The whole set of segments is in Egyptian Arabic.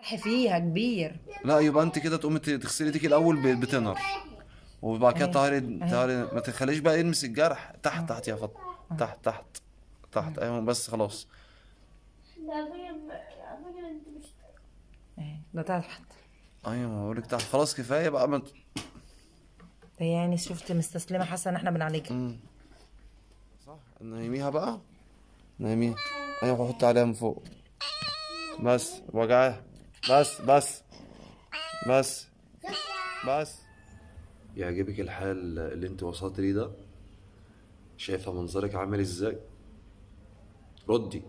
فتح فيها كبير لا يبقى انت كده تقومي ت- تغسلي ايديك الاول ب- بتنر وبعد كده اهي. طهري طهري ما تخليش بقى يلمس الجرح تحت تحت يا فاطمه تحت تحت تحت ايوه بس خلاص على فكرة على فكرة انت مش اهي ده تحت ايوه ما بقولك تحت خلاص كفايه بقى ما ت- هي يعني شفت مستسلمه حاسه ان احنا بنعالجها مم. صح نايميها بقى نايميها ايوه حط عليها من فوق بس وجعها بس بس بس بس يعجبك الحال اللي انت وصلت ليه ده شايفه منظرك عامل ازاي ردي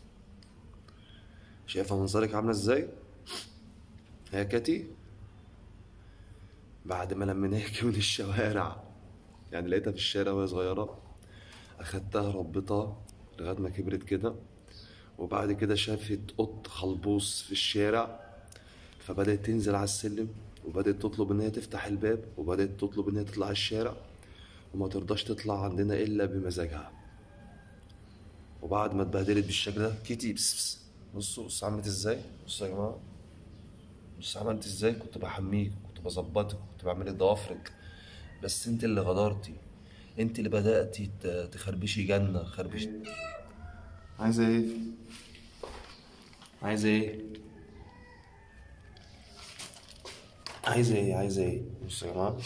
شايفه منظرك عامله ازاي يا كاتي بعد ما لميناك من الشوارع يعني لقيتها في الشارع وهي صغيرة أخدتها ربيتها لغاية ما كبرت كده وبعد كده شافت قط خلبوص في الشارع فبدأت تنزل على السلم وبدأت تطلب إن هي تفتح الباب وبدأت تطلب إن هي تطلع الشارع وما ترضاش تطلع عندنا إلا بمزاجها وبعد ما اتبهدلت بالشكل ده كيتي بس بس بصوا بصوا عملت ازاي بصوا يا جماعة بص عملت ازاي كنت بحميك كنت بظبطك كنت بعمل لك ضوافرك بس انت اللي غدرتي انت اللي بدأتي ت- تخربشي جنة خربشي عايزة ايه؟ عايزة ايه؟ عايزة ايه؟ عايزة ايه؟ بصوا يا جماعة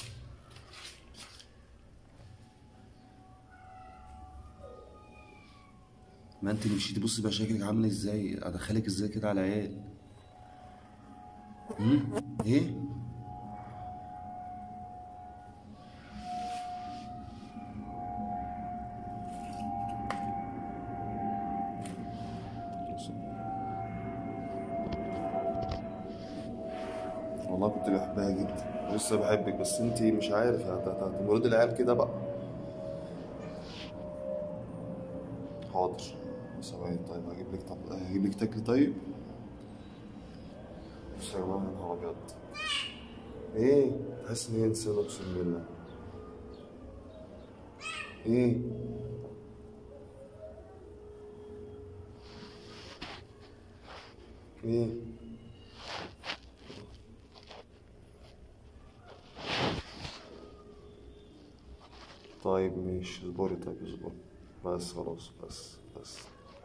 ما انت اللي مشيتي بصي بقى شكلك عامل ازاي ادخلك ازاي كده على العيال هم؟ ايه؟ والله كنت بحبها جدا لسه بحبك بس انت مش عارف هت- هت- هتمرضي العيال كده بقى حاضر ثواني طيب هجيب لك طب هجيب لك تاكلي طيب بص يا جماعه يا نهار ابيض ايه تحس ان هي انسانه اقسم بالله ايه ايه طيب ماشي اصبري طيب اصبري بس خلاص بس بس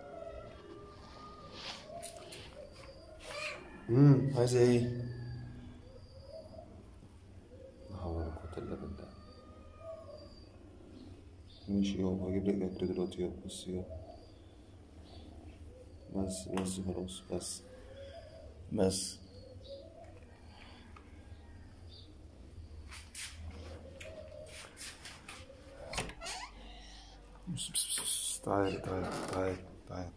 امم عايزة ايه؟ لا حول ولا قوة الا بالله ماشي يابا هجيب لك اكل دلوقتي يابا بس يابا بس بس خلاص بس بس بس بس بس بس. تعالي تعالي تعالي تعالي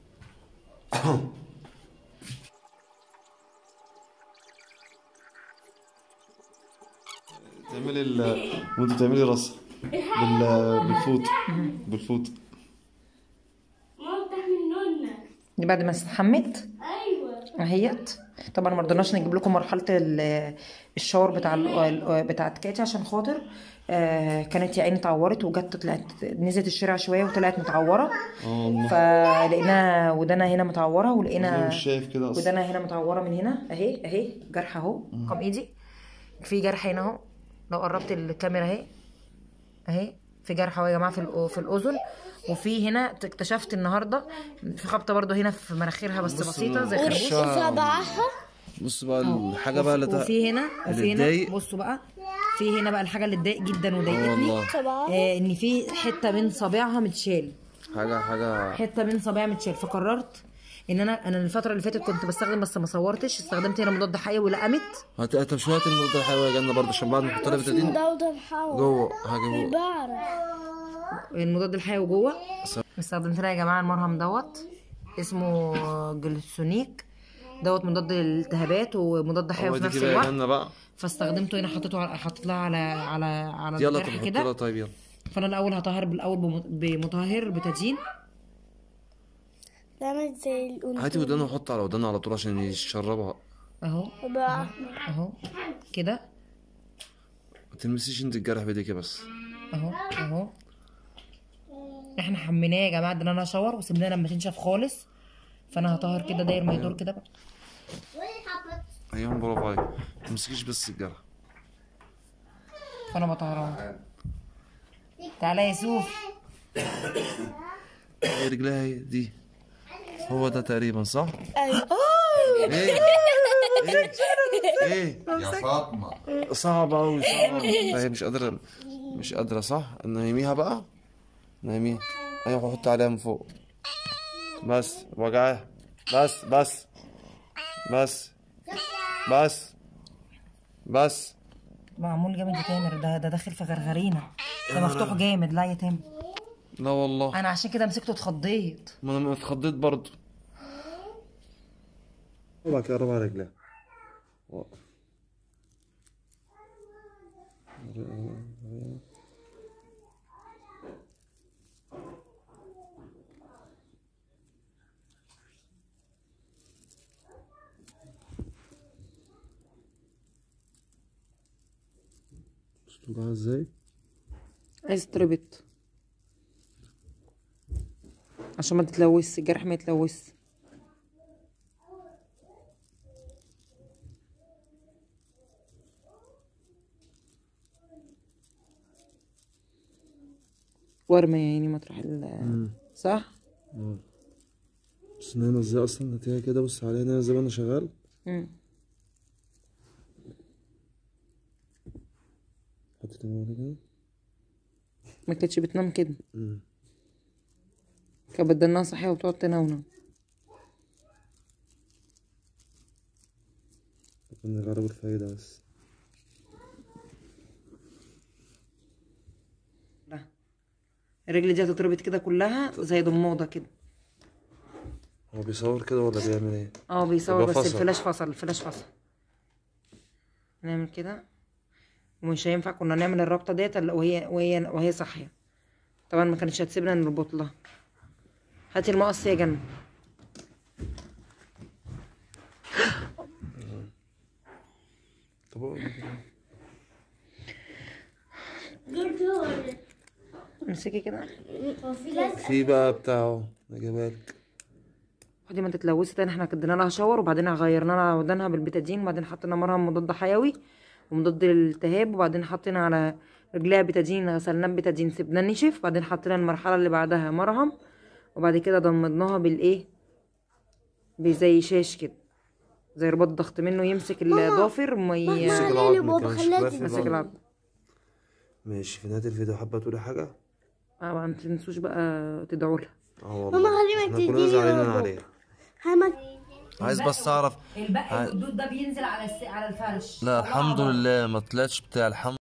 تعملي ال وانت بتعملي راسها بال بالفوت بالفوت ماما بتعمل نونة دي بعد ما استحمت ايوه اهيت طبعا ما رضيناش نجيب لكم مرحله ال- الشاور بتاع ال- ال- بتاعت كاتي عشان خاطر آه كانت يا عيني اتعورت وجت طلعت نزلت الشارع شويه وطلعت متعوره اه والله فلقينا ودانا هنا متعوره انا ولقينا مش شايف كده اصلا ودانا هنا متعوره من هنا اهي اهي جرح اهو قام ايدي في جرح هنا اهو لو قربت الكاميرا اهي اهي في جرح اهو يا جماعه في الأ- في الاذن وفي هنا اكتشفت النهارده في خبطه برضو هنا في مناخيرها بس بص بسيطه زي ال- خربوش صباعها بص بقى الحاجة بقى اللي تق- وفي هنا اللي وفي هنا تضايق. بصوا بقى في هنا بقى الحاجه اللي تضايق جدا اه وضايقتني والله صباعها آه ان في حته من صابعها متشال حاجة حاجة حته من صابعها متشال فقررت ان انا انا الفتره اللي فاتت كنت بستخدم بس ما صورتش استخدمت هنا مضاد حيوي لقمت هات طب شوية الموضوع الحيوي يا جنة برضه عشان بعد ما نحط لها بتادين ده محاول جوه هجيبه بعرف المضاد الحيوي جوه استخدمت لها يا جماعه المرهم دوت اسمه جلسونيك دوت مضاد للالتهابات ومضاد حيوي هو في دي نفس كده يا الوقت جنة بقى فاستخدمته هنا حطيته على حطيت لها على على على يلا طب الجرح حط كده لها طيب يلا فانا الاول هطهر بالاول بم- بمطهر بتدين تعمل زي الأنثى هاتي ودانه وحط على ودانه على طول عشان يشربها اهو بقى اهو كده ما تلمسيش انت الجرح بايديك بس اهو اهو احنا حميناه يا جماعه ادينا لها شاور وسيبناه لما تنشف خالص فانا هطهر كده داير ما يدور كده بقى ايوه برافو عليك ما تمسكيش بس الجرح فانا بطهران تعالى يا سوفي هي رجلها هي دي هو ده تقريبا صح؟ ايوه ايه ايه يا فاطمة صعبة أوي صعبة هي مش قادرة مش قادرة صح؟ نايميها بقى نايميها أيوة حط عليها من فوق بس وجعها بس بس بس بس بس معمول جامد يا تامر ده ده داخل في غرغرينا ده مفتوح جامد لا يا تامر لا والله انا عشان كده مسكته اتخضيت ما أنا اتخضيت برضه وبعد كده ربع رجلها بتوجعها ازاي؟ عايز تربط عشان ما تتلوث الجرح ما يتلوث ورمة يا عيني مطرح ال صح؟ بس نايمة ازاي اصلا هتلاقيها كده بص عليها نايمة زي ما انا شغال مم. حطيت الموضوع كده ما كانتش بتنام كده مم. كانت بدلناها صحية وبتقعد تنونة كنا نجرب الفايدة بس لا الرجل دي هتتربط كده كلها زي ضموضة كده هو بيصور كده ولا بيعمل ايه؟ اه بيصور يبقى بس فصل. الفلاش فصل الفلاش فصل نعمل كده ومش هينفع كنا نعمل الرابطة ديت إلا وهي وهي وهي صاحية طبعا ما كانتش هتسيبنا نربط لها هاتي المقص يا جنة طب هو- امسكي كده في بقى بتاعه انا جايبها لك ودي ما تتلوثي تاني احنا كدينا لها شاور وبعدين غيرنا لها ودانها بالبتادين وبعدين حطينا مرهم مضاد حيوي ومضاد للالتهاب وبعدين حطينا على رجليها بتادين غسلناه بتادين سيبناه نشف وبعدين حطينا المرحله اللي بعدها مرهم وبعد كده ضمدناها بالايه بزي شاش كده زي رباط ضغط منه يمسك الضافر وما ي- مسك عليلي العظم بابا كمان خليها شكلها في يمسك العظم. العظم ماشي في نهاية الفيديو حابة تقولي حاجة؟ اه ما تنسوش بقى تدعوا لها اه والله ماما خلي ما احنا كلنا تديني زعلانين بابا. عليها هما عايز بس اعرف الباقي الدود ده بينزل على على الفرش لا الحمد لله ما طلعتش بتاع الحمد